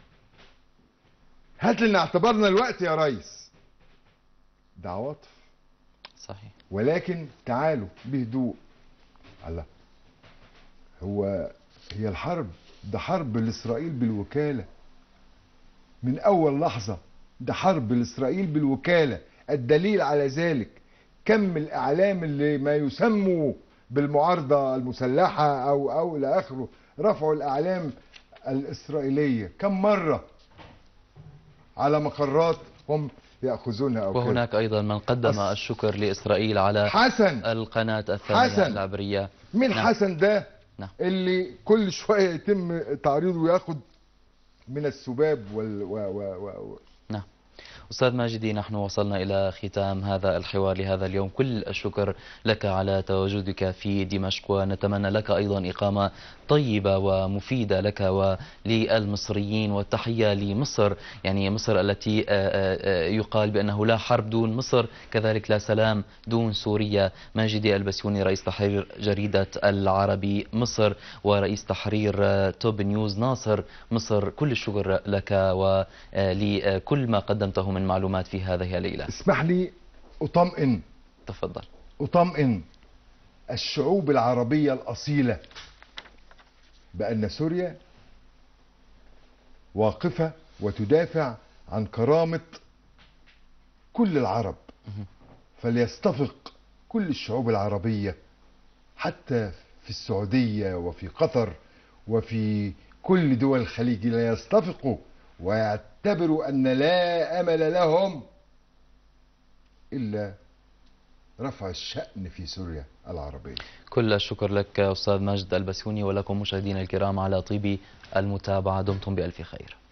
هات لنا اعتبارنا الوقت يا ريس ده عواطف صحيح ولكن تعالوا بهدوء الله هو هي الحرب ده حرب لاسرائيل بالوكاله من اول لحظه ده حرب لاسرائيل بالوكاله الدليل على ذلك كم الاعلام اللي ما يسموا بالمعارضه المسلحه او او الى اخره رفعوا الاعلام الاسرائيليه كم مره على مقرات هم ياخذونها او كده. وهناك أيضا من قدم أص- الشكر لإسرائيل على حسن القناة الثانية حسن. العبرية مين نعم. حسن ده نعم. اللي كل شويه يتم تعريضه وياخد من السباب وال و و و و نعم أستاذ ماجدي نحن وصلنا إلى ختام هذا الحوار لهذا اليوم كل الشكر لك على تواجدك في دمشق ونتمنى لك أيضا إقامة طيبة ومفيدة لك وللمصريين والتحية لمصر يعني مصر التي آه، آه، آه، يقال بأنه لا حرب دون مصر كذلك لا سلام دون سوريا ماجدي البسيوني رئيس تحرير جريدة العربي مصر ورئيس تحرير آه، توب نيوز ناصر مصر كل الشكر لك ولكل ما قدمته من معلومات في هذه الليلة اسمح لي اطمئن تفضل اطمئن الشعوب العربيه الاصيله بان سوريا واقفه وتدافع عن كرامه كل العرب فليستفق كل الشعوب العربيه حتى في السعوديه وفي قطر وفي كل دول الخليج ليستفقوا ويعتبروا ان لا امل لهم الا رفع الشأن في سوريا العربية كل الشكر لك أستاذ ماجد البسيوني ولكم مشاهدينا الكرام على طيب المتابعة دمتم بألف خير